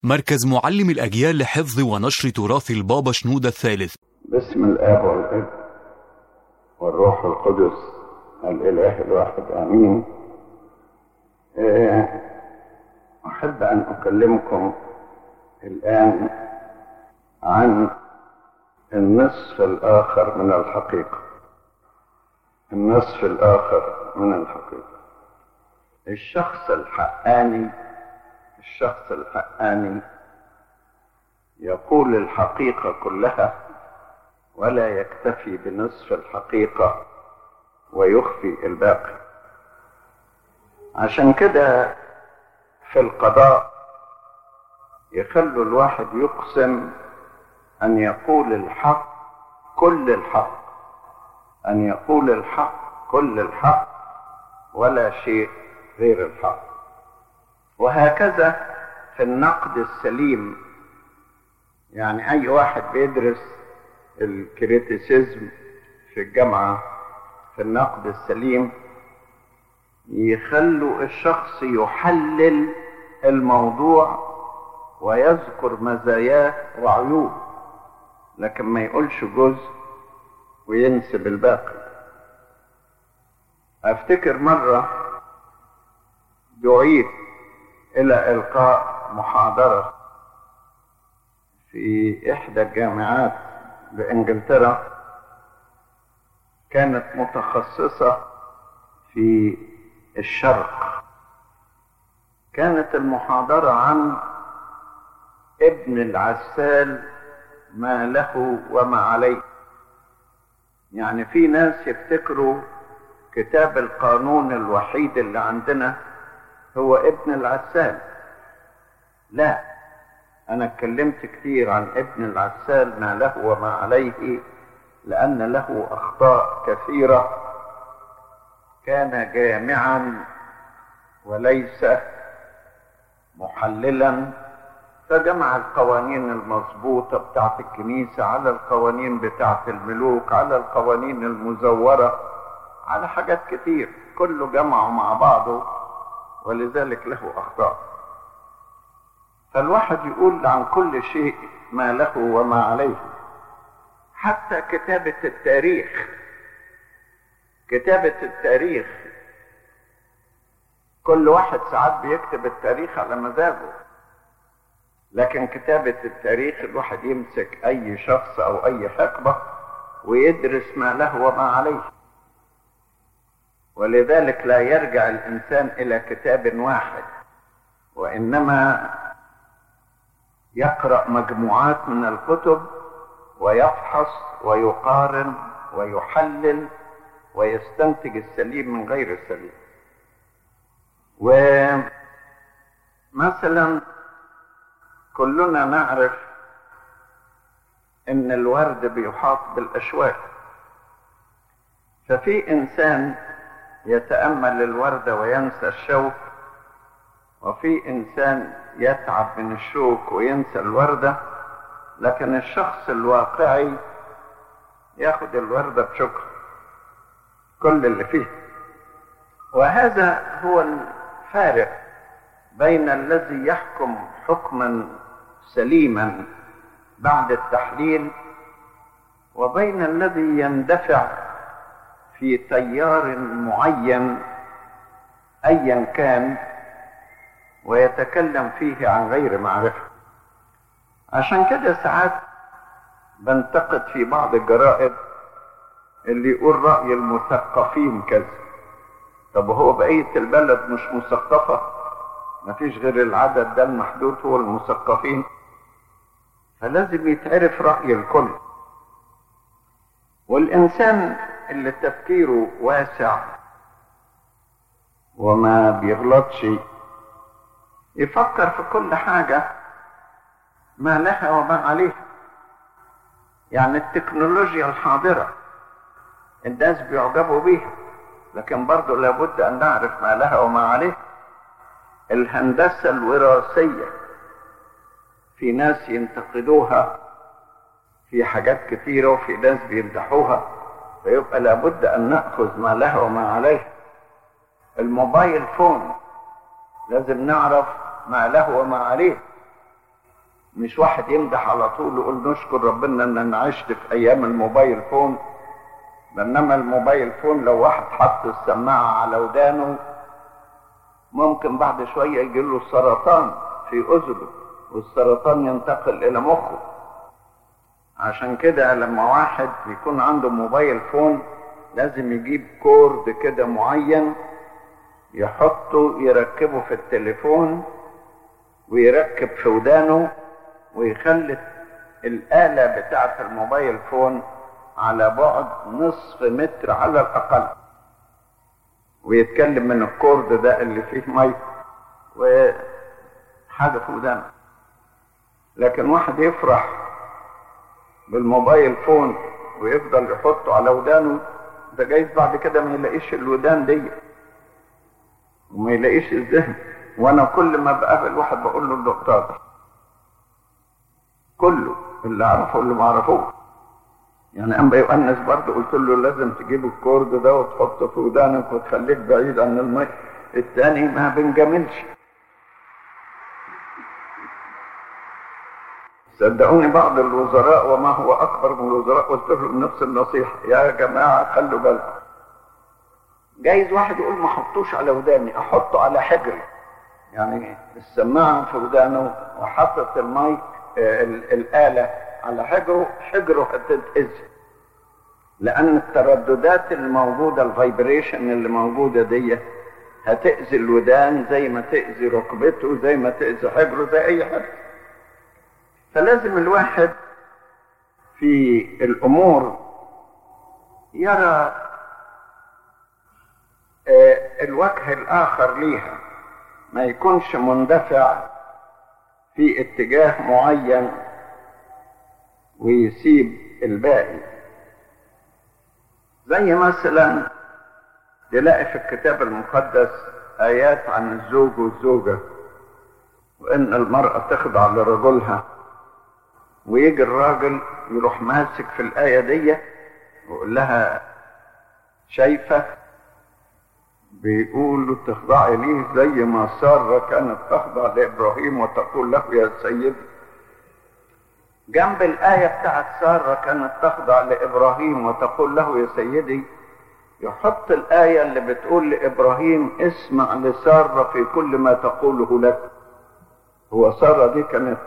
مركز معلم الأجيال لحفظ ونشر تراث البابا شنودة الثالث باسم الآب والابن والروح القدس الإله الواحد آمين آه، أحب أن أكلمكم الآن عن النصف الآخر من الحقيقة النصف الآخر من الحقيقة الشخص الحقاني الشخص الحقاني يقول الحقيقة كلها ولا يكتفي بنصف الحقيقة ويخفي الباقي عشان كده في القضاء يخلوا الواحد يقسم أن يقول الحق كل الحق أن يقول الحق كل الحق ولا شيء غير الحق وهكذا في النقد السليم يعني أي واحد بيدرس الكريتيسيزم في الجامعة في النقد السليم يخلوا الشخص يحلل الموضوع ويذكر مزاياه وعيوب لكن ما يقولش جزء وينسب الباقي افتكر مرة دعيت الى القاء محاضرة في احدى الجامعات بانجلترا كانت متخصصة في الشرق كانت المحاضرة عن ابن العسال ما له وما عليه يعني في ناس يفتكروا كتاب القانون الوحيد اللي عندنا هو ابن العسال لا انا اتكلمت كتير عن ابن العسال ما له وما عليه لان له اخطاء كثيره كان جامعا وليس محللا فجمع القوانين المظبوطة بتاعت الكنيسة على القوانين بتاعت الملوك على القوانين المزورة على حاجات كتير كله جمعه مع بعضه ولذلك له أخطاء فالواحد يقول عن كل شيء ما له وما عليه حتى كتابة التاريخ كتابة التاريخ كل واحد ساعات بيكتب التاريخ على مزاجه لكن كتابة التاريخ الواحد يمسك أي شخص أو أي حقبة ويدرس ما له وما عليه ولذلك لا يرجع الإنسان إلى كتاب واحد وإنما يقرأ مجموعات من الكتب ويفحص ويقارن ويحلل ويستنتج السليم من غير السليم ومثلا كلنا نعرف ان الورد بيحاط بالاشواك ففي انسان يتامل الورده وينسى الشوك وفي انسان يتعب من الشوك وينسى الورده لكن الشخص الواقعي ياخد الورده بشكر كل اللي فيه وهذا هو الفارق بين الذي يحكم حكما سليما بعد التحليل وبين الذي يندفع في تيار معين ايا كان ويتكلم فيه عن غير معرفه عشان كده ساعات بنتقد في بعض الجرائد اللي يقول راي المثقفين كذا طب هو بقيه البلد مش مثقفه مفيش غير العدد ده المحدود هو المثقفين فلازم يتعرف رأي الكل والإنسان اللي تفكيره واسع وما بيغلطش يفكر في كل حاجة ما لها وما عليها يعني التكنولوجيا الحاضرة الناس بيعجبوا بيها لكن برضه لابد أن نعرف ما لها وما عليها الهندسة الوراثية في ناس ينتقدوها في حاجات كثيرة وفي ناس بيمدحوها فيبقى لابد أن نأخذ ما لها وما عليها الموبايل فون لازم نعرف ما له وما عليه مش واحد يمدح على طول ويقول نشكر ربنا ان انا عشت في ايام الموبايل فون بينما الموبايل فون لو واحد حط السماعة على ودانه ممكن بعد شوية يجي له سرطان في أذنه والسرطان ينتقل إلى مخه عشان كده لما واحد يكون عنده موبايل فون لازم يجيب كورد كده معين يحطه يركبه في التليفون ويركب في ودانه ويخلي الآلة بتاعة الموبايل فون على بعد نصف متر على الأقل ويتكلم من الكورد ده اللي فيه مايك وحاجة في ودانه لكن واحد يفرح بالموبايل فون ويفضل يحطه على ودانه ده جايز بعد كده ما يلاقيش الودان دي وما يلاقيش الذهن وانا كل ما بقابل واحد بقول له الدكتور كله اللي اعرفه واللي ما اعرفوش يعني اما يؤنس برضه قلت له لازم تجيب الكورد ده وتحطه في ودانك وتخليك بعيد عن المي التاني ما بنجاملش صدقوني بعض الوزراء وما هو اكبر من الوزراء قلت لهم نفس النصيحه يا جماعه خلوا بالكم جايز واحد يقول ما احطوش على وداني احطه على حجري يعني السماعه في ودانه وحطت المايك آه الاله على حجره حجره هتتأذي لأن الترددات الموجودة الفايبريشن اللي موجودة دي هتأذي الودان زي ما تأذي ركبته زي ما تأذي حجره زي أي حد فلازم الواحد في الأمور يرى الوجه الآخر ليها ما يكونش مندفع في اتجاه معين ويسيب الباقي زي مثلا تلاقي في الكتاب المقدس آيات عن الزوج والزوجة وإن المرأة تخضع لرجلها ويجي الراجل يروح ماسك في الآية دي ويقول لها شايفة بيقولوا تخضعي ليه زي ما سارة كانت تخضع لإبراهيم وتقول له يا سيدي جنب الآية بتاعت سارة كانت تخضع لإبراهيم وتقول له يا سيدي يحط الآية اللي بتقول لإبراهيم اسمع لسارة في كل ما تقوله لك هو سارة دي كانت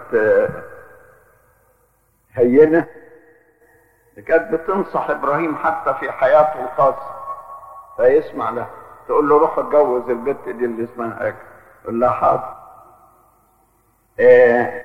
هينة كانت بتنصح إبراهيم حتى في حياته الخاصة فيسمع لها تقول له روح اتجوز البنت دي اللي اسمها هاجر يقول لها حاضر آه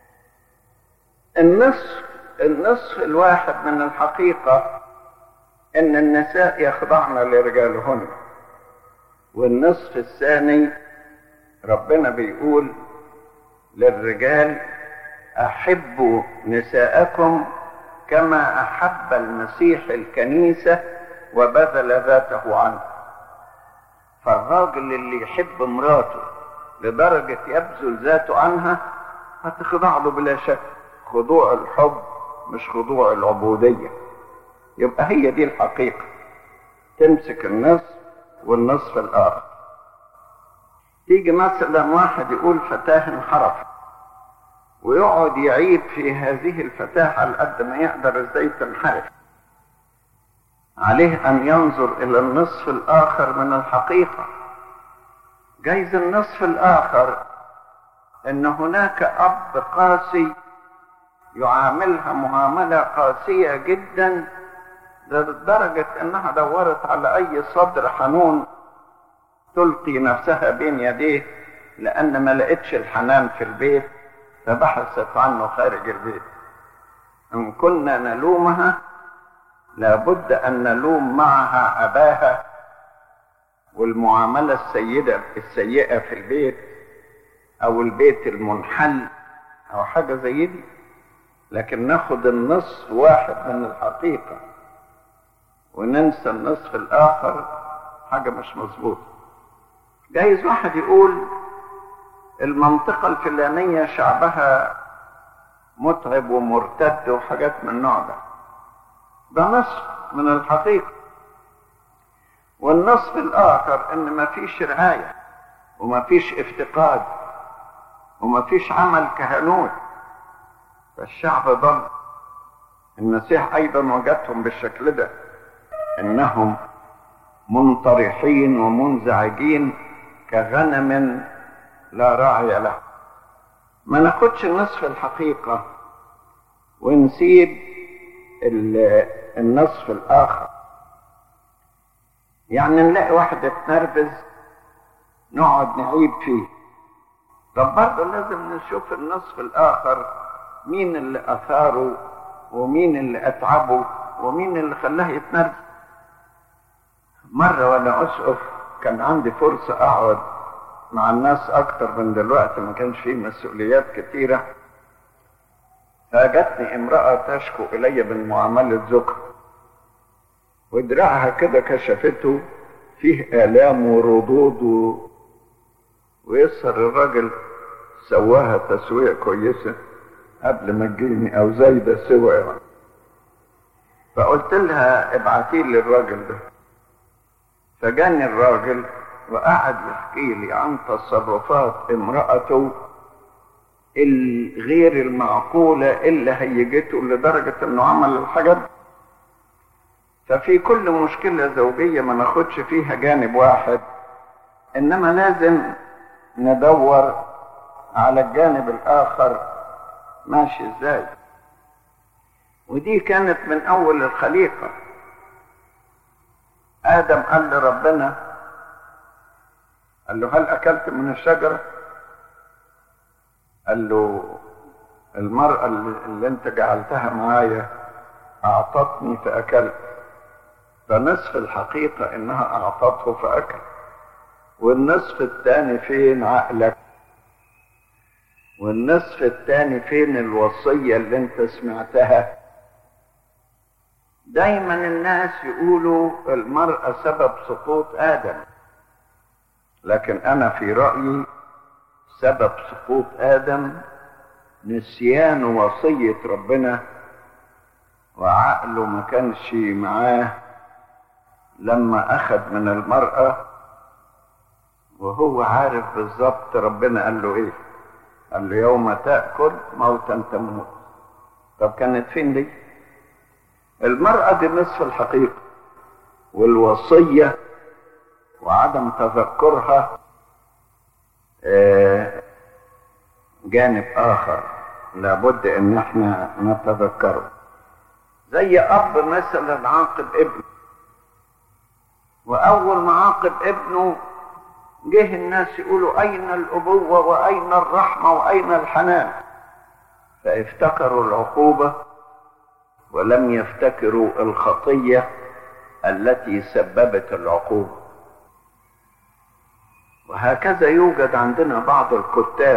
النصف النصف الواحد من الحقيقة ان النساء يخضعن لرجالهن والنصف الثاني ربنا بيقول للرجال احبوا نساءكم كما احب المسيح الكنيسة وبذل ذاته عنه فالراجل اللي يحب مراته لدرجة يبذل ذاته عنها هتخضع له بلا شك خضوع الحب مش خضوع العبودية يبقى هي دي الحقيقة تمسك النصف والنصف الآخر تيجي مثلا واحد يقول فتاة انحرف ويقعد يعيب في هذه الفتاة على قد ما يقدر ازاي تنحرف عليه ان ينظر الى النصف الاخر من الحقيقة جايز النصف الاخر ان هناك اب قاسي يعاملها معاملة قاسية جدا لدرجة انها دورت على اي صدر حنون تلقي نفسها بين يديه لان ما لقتش الحنان في البيت فبحثت عنه خارج البيت ان كنا نلومها لابد ان نلوم معها اباها والمعاملة السيدة السيئة في البيت او البيت المنحل او حاجة زي دي لكن ناخد النصف واحد من الحقيقة وننسى النصف الآخر حاجة مش مظبوطة جايز واحد يقول المنطقة الفلانية شعبها متعب ومرتد وحاجات من النوع ده ده نصف من الحقيقة والنصف الآخر إن ما فيش رعاية وما فيش افتقاد وما فيش عمل كهنوت فالشعب ضل المسيح ايضا وجدهم بالشكل ده انهم منطرحين ومنزعجين كغنم لا راعي له ما ناخدش نصف الحقيقة ونسيب النصف الآخر يعني نلاقي واحد اتنرفز نقعد نعيب فيه طب برضه لازم نشوف النصف الآخر مين اللي أثاره ومين اللي أتعبه ومين اللي خلاه يتنرفز مرة وأنا أسقف كان عندي فرصة أقعد مع الناس أكتر من دلوقتي ما كانش فيه مسؤوليات كتيرة فجتني امرأة تشكو إلي من معاملة زوجها ودراعها كده كشفته فيه آلام وردود و... ويسر الراجل سواها تسوية كويسة قبل ما تجيني أو زايدة سوى يعني. فقلت لها ابعتي لي الراجل ده فجاني الراجل وقعد يحكي لي عن تصرفات امرأته الغير المعقولة اللي هيجته لدرجة انه عمل الحاجات ففي كل مشكلة زوجية ما ناخدش فيها جانب واحد انما لازم ندور على الجانب الاخر ماشي ازاي ودي كانت من اول الخليقة ادم قال لربنا قال له هل اكلت من الشجرة قال له المرأة اللي انت جعلتها معايا اعطتني فاكلت فنصف الحقيقة انها اعطته فاكل والنصف الثاني فين عقلك والنصف الثاني فين الوصية اللي انت سمعتها دايما الناس يقولوا المرأة سبب سقوط آدم لكن أنا في رأيي سبب سقوط آدم نسيان وصية ربنا وعقله ما كانش معاه لما أخذ من المرأة وهو عارف بالظبط ربنا قال له إيه قال له يوم تأكل موتا تموت طب كانت فين دي المرأة دي نصف الحقيقة والوصية وعدم تذكرها جانب آخر لابد ان احنا نتذكره زي اب مثلا عاقب ابنه واول ما عاقب ابنه جه الناس يقولوا اين الابوه واين الرحمه واين الحنان فافتكروا العقوبه ولم يفتكروا الخطيه التي سببت العقوبه وهكذا يوجد عندنا بعض الكتاب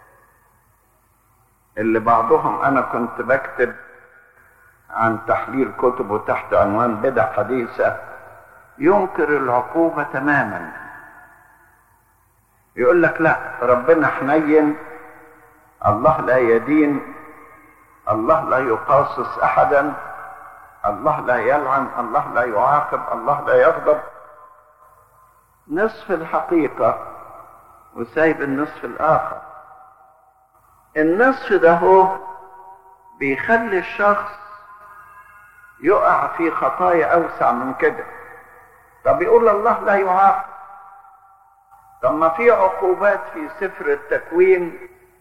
اللي بعضهم انا كنت بكتب عن تحليل كتبه تحت عنوان بدع حديثه ينكر العقوبه تماما يقول لك لا ربنا حنين الله لا يدين الله لا يقاصص احدا الله لا يلعن الله لا يعاقب الله لا يغضب نصف الحقيقة وسايب النصف الآخر النصف ده هو بيخلي الشخص يقع في خطايا أوسع من كده طب يقول الله لا يعاقب طب ما في عقوبات في سفر التكوين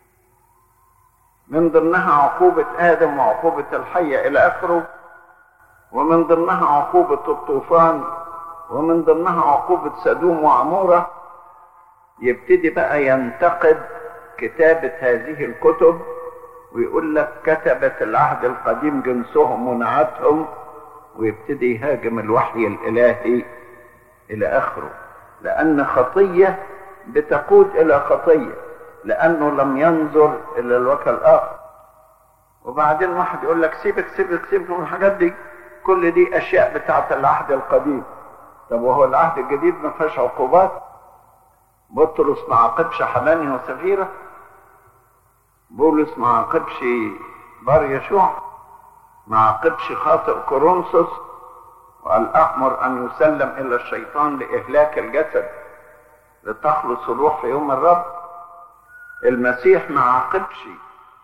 من ضمنها عقوبة آدم وعقوبة الحية إلى آخره ومن ضمنها عقوبة الطوفان ومن ضمنها عقوبة سدوم وعمورة يبتدي بقى ينتقد كتابة هذه الكتب ويقول لك كتبت العهد القديم جنسهم ونعتهم ويبتدي يهاجم الوحي الإلهي إلى آخره لأن خطية بتقود إلى خطية لأنه لم ينظر إلى الوجه الآخر وبعدين واحد يقول لك سيبك سيبك سيبك من الحاجات دي كل دي أشياء بتاعت العهد القديم طب وهو العهد الجديد ما فيهاش عقوبات بطرس ما عاقبش حنانيا وسفيرة بولس ما عاقبش بار يشوع ما عاقبش خاطئ كورنثوس وقال أأمر أن يسلم إلى الشيطان لإهلاك الجسد لتخلص الروح في يوم الرب المسيح ما عاقبش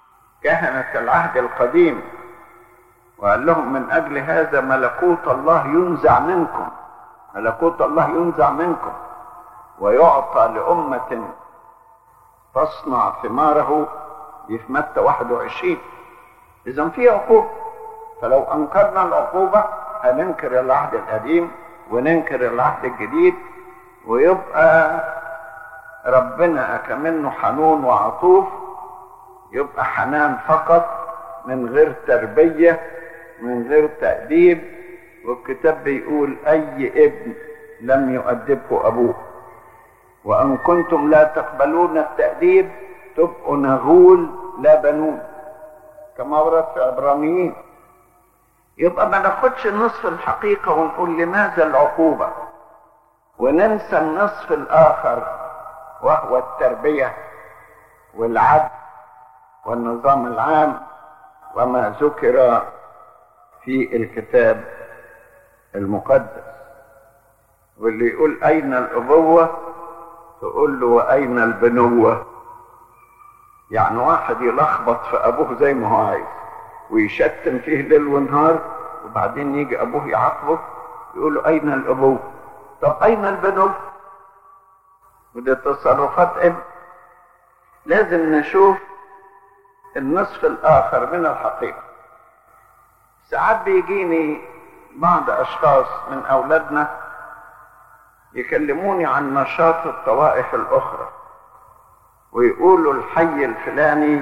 كهنة العهد القديم وقال لهم من أجل هذا ملكوت الله ينزع منكم ملكوت الله ينزع منكم ويعطى لأمة تصنع ثماره دي في متى 21 إذا في عقوبة فلو أنكرنا العقوبة هننكر العهد القديم وننكر العهد الجديد ويبقى ربنا كمنه حنون وعطوف يبقى حنان فقط من غير تربية من غير تأديب والكتاب بيقول أي ابن لم يؤدبه أبوه وأن كنتم لا تقبلون التأديب تبقوا نغول لا بنون كما ورد في عبرانيين يبقى ما ناخدش نصف الحقيقة ونقول لماذا العقوبة وننسى النصف الآخر وهو التربية والعدل والنظام العام وما ذكر في الكتاب المقدس واللي يقول أين الأبوة تقول له وأين البنوة يعني واحد يلخبط في أبوه زي ما هو عايز ويشتم فيه ليل ونهار وبعدين يجي أبوه يعاقبه يقول له أين الأبوة طب أين البنوة ودي تصرفات ابن لازم نشوف النصف الآخر من الحقيقة ساعات بيجيني بعض أشخاص من أولادنا يكلموني عن نشاط الطوائف الأخرى ويقولوا الحي الفلاني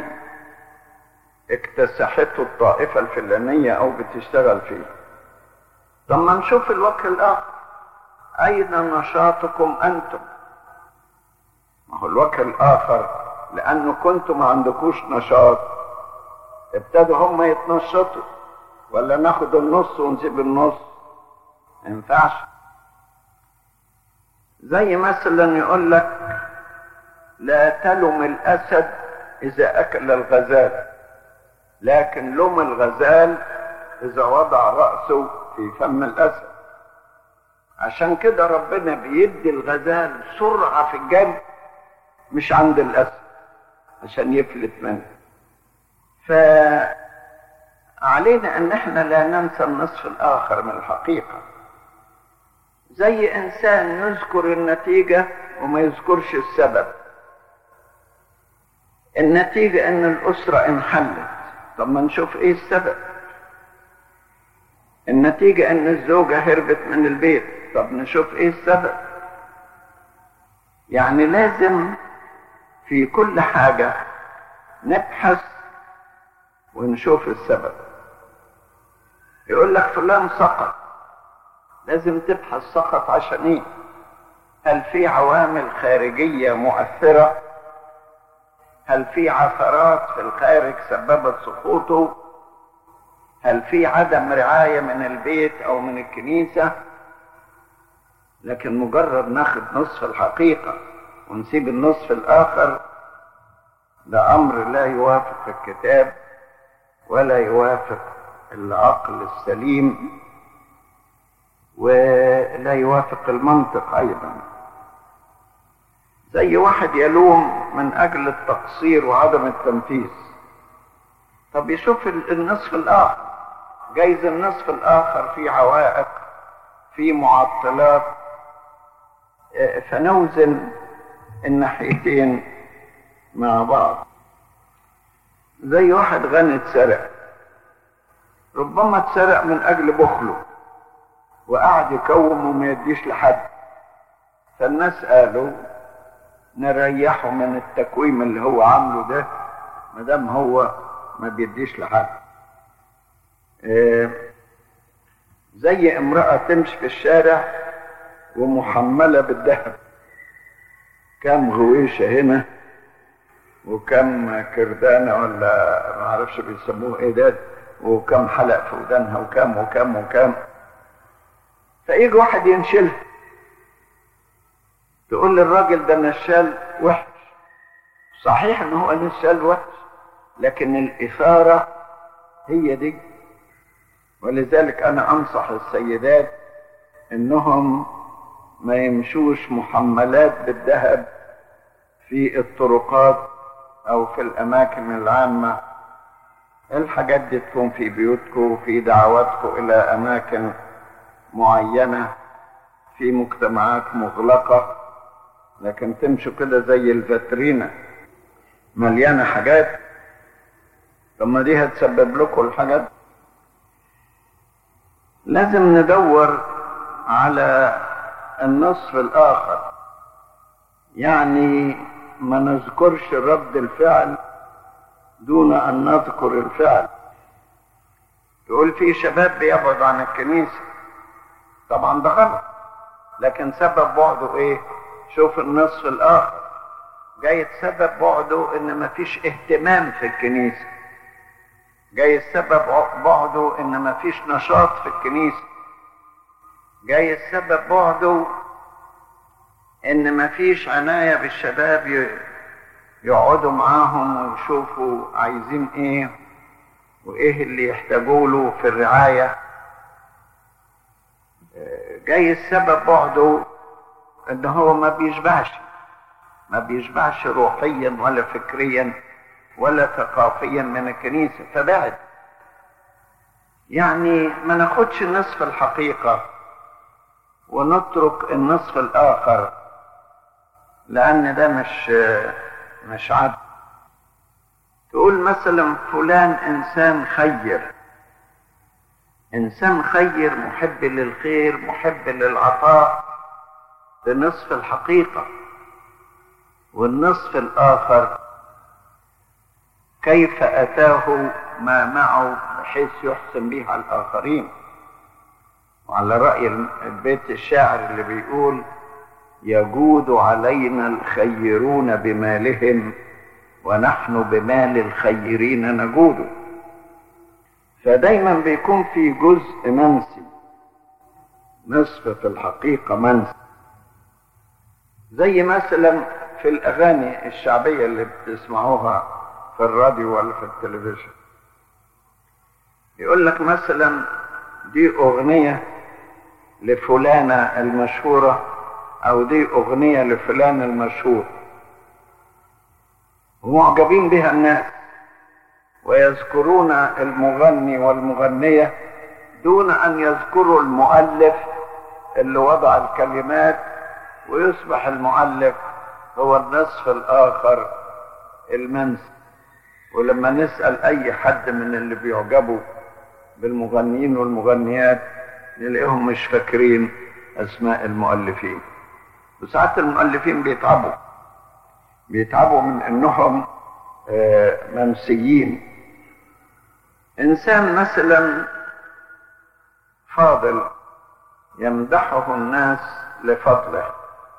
اكتسحته الطائفة الفلانية أو بتشتغل فيه طب ما نشوف الوجه الآخر أين نشاطكم أنتم ما هو الوجه الآخر لأنه كنتم ما عندكوش نشاط ابتدوا هم يتنشطوا ولا ناخد النص ونسيب النص ما ينفعش زي مثلا يقول لك لا تلم الأسد إذا أكل الغزال لكن لم الغزال إذا وضع رأسه في فم الأسد عشان كده ربنا بيدي الغزال سرعة في الجري مش عند الأسد عشان يفلت منه فعلينا ان احنا لا ننسى النصف الاخر من الحقيقه زي انسان يذكر النتيجه وما يذكرش السبب النتيجه ان الاسره انحلت طب ما نشوف ايه السبب النتيجه ان الزوجه هربت من البيت طب نشوف ايه السبب يعني لازم في كل حاجة نبحث ونشوف السبب يقول لك فلان سقط لازم تبحث سقط عشان ايه هل في عوامل خارجية مؤثرة هل في عثرات في الخارج سببت سقوطه هل في عدم رعاية من البيت او من الكنيسة لكن مجرد ناخد نصف الحقيقة ونسيب النصف الآخر ده أمر لا يوافق الكتاب ولا يوافق العقل السليم ولا يوافق المنطق أيضا زي واحد يلوم من أجل التقصير وعدم التنفيذ طب يشوف النصف الآخر جايز النصف الآخر فيه عوائق فيه معطلات فنوزن الناحيتين مع بعض زي واحد غني اتسرق ربما اتسرق من اجل بخله وقعد يكوم وما يديش لحد فالناس قالوا نريحه من التكويم اللي هو عامله ده ما دام هو ما بيديش لحد اه زي امرأة تمشي في الشارع ومحملة بالذهب كم غويشة هنا وكم كردانة ولا ما اعرفش بيسموه ايه ده وكم حلق في ودانها وكم وكم وكم فيجي واحد ينشلها تقول للراجل ده نشال وحش صحيح ان هو نشال وحش لكن الاثارة هي دي ولذلك انا انصح السيدات انهم ما يمشوش محملات بالذهب في الطرقات او في الاماكن العامه الحاجات دي تكون في بيوتكم في دعواتكم إلى أماكن معينة في مجتمعات مغلقة لكن تمشوا كده زي الفاترينا مليانة حاجات طب ما دي هتسبب لكم الحاجات لازم ندور على النصف الآخر يعني ما نذكرش رد الفعل دون أن نذكر الفعل تقول في شباب بيبعد عن الكنيسة طبعا ده غلط لكن سبب بعده ايه شوف النصف الآخر جاي سبب بعده ان مفيش اهتمام في الكنيسة جاي السبب بعده ان مفيش نشاط في الكنيسة جاي السبب بعده ان مفيش عناية بالشباب يقعدوا معاهم ويشوفوا عايزين ايه وايه اللي يحتاجوا له في الرعاية جاي السبب بعده ان هو ما بيشبعش ما بيشبعش روحيا ولا فكريا ولا ثقافيا من الكنيسة فبعد يعني ما ناخدش نصف الحقيقة ونترك النصف الآخر لأن ده مش مش عدل تقول مثلا فلان إنسان خير إنسان خير محب للخير محب للعطاء بنصف الحقيقة والنصف الآخر كيف أتاه ما معه بحيث يحسن به على الآخرين وعلى رأي البيت الشاعر اللي بيقول يجود علينا الخيرون بمالهم ونحن بمال الخيرين نجود فدايما بيكون في جزء منسي نصف في الحقيقة منسي زي مثلا في الأغاني الشعبية اللي بتسمعوها في الراديو ولا في التلفزيون يقول لك مثلا دي أغنية لفلانة المشهورة أو دي أغنية لفلان المشهور ومعجبين بها الناس ويذكرون المغني والمغنية دون أن يذكروا المؤلف اللي وضع الكلمات ويصبح المؤلف هو النصف الآخر المنسي ولما نسأل أي حد من اللي بيعجبوا بالمغنيين والمغنيات نلاقيهم مش فاكرين أسماء المؤلفين وساعات المؤلفين بيتعبوا بيتعبوا من انهم منسيين انسان مثلا فاضل يمدحه الناس لفضله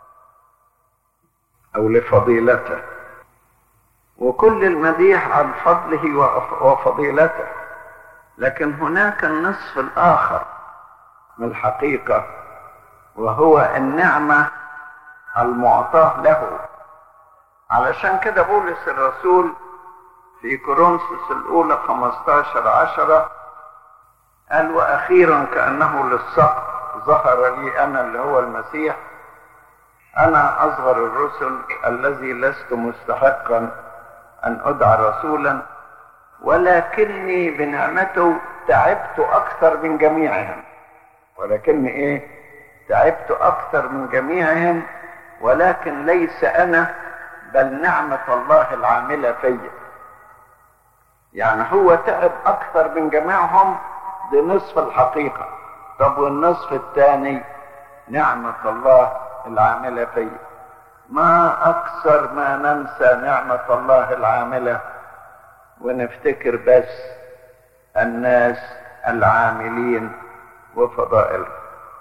او لفضيلته وكل المديح عن فضله وفضيلته لكن هناك النصف الاخر من الحقيقه وهو النعمه المعطاه له علشان كده بولس الرسول في كورنثوس الأولى 15 عشرة قال وأخيرا كأنه للصقر ظهر لي أنا اللي هو المسيح أنا أصغر الرسل الذي لست مستحقا أن أدعى رسولا ولكني بنعمته تعبت أكثر من جميعهم ولكني إيه تعبت أكثر من جميعهم ولكن ليس أنا بل نعمة الله العاملة فيا يعني هو تعب أكثر من جميعهم دي نصف الحقيقة طب والنصف الثاني نعمة الله العاملة فيا ما أكثر ما ننسى نعمة الله العاملة ونفتكر بس الناس العاملين وفضائلهم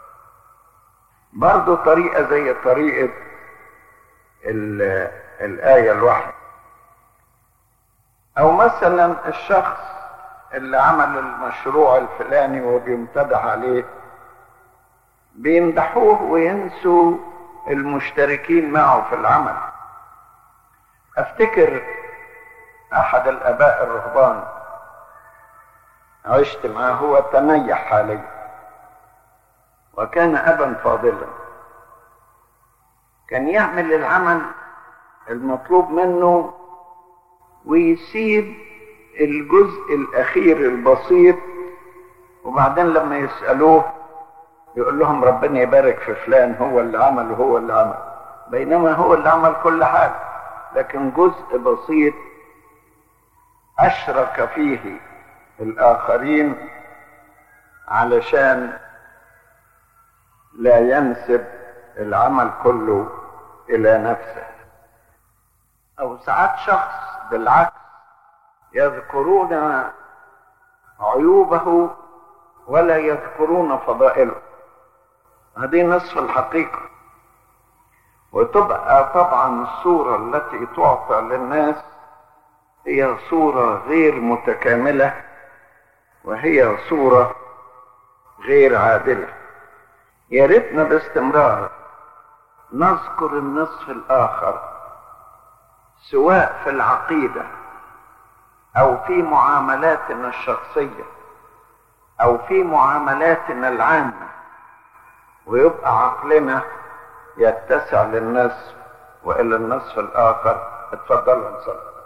برضو طريقة زي طريقة الآية الواحدة أو مثلا الشخص اللي عمل المشروع الفلاني وبيمتدح عليه بيمدحوه وينسوا المشتركين معه في العمل افتكر احد الاباء الرهبان عشت معه هو تنيح حاليا وكان ابا فاضلا كان يعمل العمل المطلوب منه ويسيب الجزء الأخير البسيط وبعدين لما يسألوه يقول لهم ربنا يبارك في فلان هو اللي عمل وهو اللي عمل بينما هو اللي عمل كل حاجة لكن جزء بسيط أشرك فيه الآخرين علشان لا ينسب العمل كله إلى نفسه أو ساعات شخص بالعكس يذكرون عيوبه ولا يذكرون فضائله هذه نصف الحقيقة وتبقى طبعا الصورة التي تعطى للناس هي صورة غير متكاملة وهي صورة غير عادلة يا ريتنا باستمرار نذكر النصف الآخر سواء في العقيدة أو في معاملاتنا الشخصية أو في معاملاتنا العامة ويبقى عقلنا يتسع للنصف وإلى النصف الآخر اتفضلوا نصلي